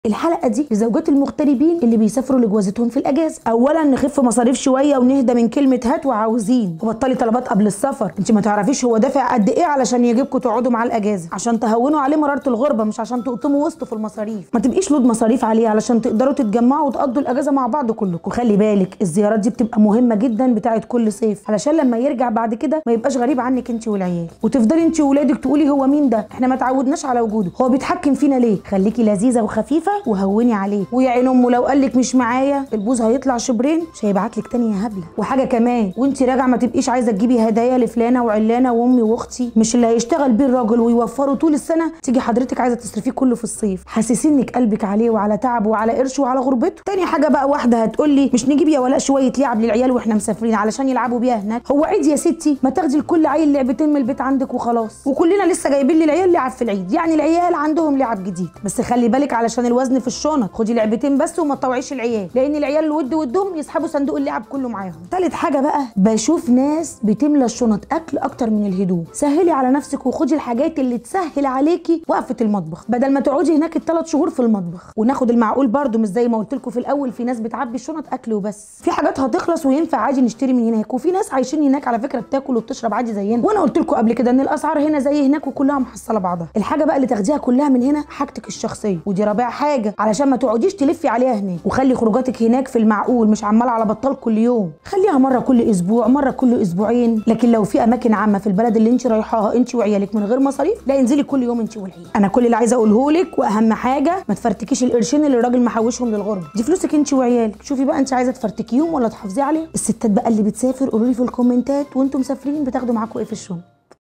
الحلقه دي لزوجات المغتربين اللي بيسافروا لجوازتهم في الاجازه اولا نخف مصاريف شويه ونهدى من كلمه هات وعاوزين وبطلي طلبات قبل السفر انت ما تعرفيش هو دافع قد ايه علشان يجيبكم تقعدوا معاه الاجازه عشان تهونوا عليه مراره الغربه مش عشان تقطموا وسطه في المصاريف ما تبقيش لود مصاريف عليه علشان تقدروا تتجمعوا وتقضوا الاجازه مع بعض كلكم وخلي بالك الزيارات دي بتبقى مهمه جدا بتاعه كل صيف علشان لما يرجع بعد كده ما يبقاش غريب عنك انت والعيال وتفضلي انت وولادك تقولي هو مين ده احنا ما تعودناش على وجوده هو بيتحكم فينا ليه خليكي لذيذه وخفيفه وهوني عليه ويا عين امه لو قال لك مش معايا البوز هيطلع شبرين مش هيبعت لك تاني يا هبله وحاجه كمان وانت راجعه ما تبقيش عايزه تجيبي هدايا لفلانه وعلانه وامي واختي مش اللي هيشتغل بيه الراجل ويوفره طول السنه تيجي حضرتك عايزه تصرفيه كله في الصيف حاسسي انك قلبك عليه وعلى تعبه وعلى قرشه وعلى غربته تاني حاجه بقى واحده هتقول لي مش نجيب يا ولاء شويه لعب للعيال واحنا مسافرين علشان يلعبوا بيها هناك هو عيد يا ستي ما تاخدي لكل عيل لعبتين من البيت عندك وخلاص وكلنا لسه جايبين للعيال لعب في العيد يعني العيال عندهم لعب جديد بس خلي بالك علشان الوزن في الشنط خدي لعبتين بس وما تطوعيش العيال لان العيال الود ودهم يسحبوا صندوق اللعب كله معاهم تالت حاجه بقى بشوف ناس بتملى الشنط اكل اكتر من الهدوم سهلي على نفسك وخدي الحاجات اللي تسهل عليكي وقفه المطبخ بدل ما تقعدي هناك الثلاث شهور في المطبخ وناخد المعقول برده مش زي ما قلت لكم في الاول في ناس بتعبي الشنط اكل وبس في حاجات هتخلص وينفع عادي نشتري من هناك وفي ناس عايشين هناك على فكره بتاكل وبتشرب عادي زينا وانا قلت لكم قبل كده ان الاسعار هنا زي هناك وكلها محصله بعضها الحاجه بقى اللي تاخديها كلها من هنا حاجتك الشخصيه ودي رابع حاجه علشان ما تقعديش تلفي عليها هناك وخلي خروجاتك هناك في المعقول مش عمال على بطال كل يوم خليها مره كل اسبوع مره كل اسبوعين لكن لو في اماكن عامه في البلد اللي انت رايحاها انت وعيالك من غير مصاريف لا انزلي كل يوم انت والعيال انا كل اللي عايزه اقوله لك واهم حاجه ما تفرتكيش القرشين اللي الراجل محوشهم للغربه دي فلوسك انت وعيالك شوفي بقى انت عايزه تفرتكيهم ولا تحافظي عليهم الستات بقى اللي بتسافر قولوا لي في الكومنتات وانتم مسافرين بتاخدوا معاكم ايه في الشنطه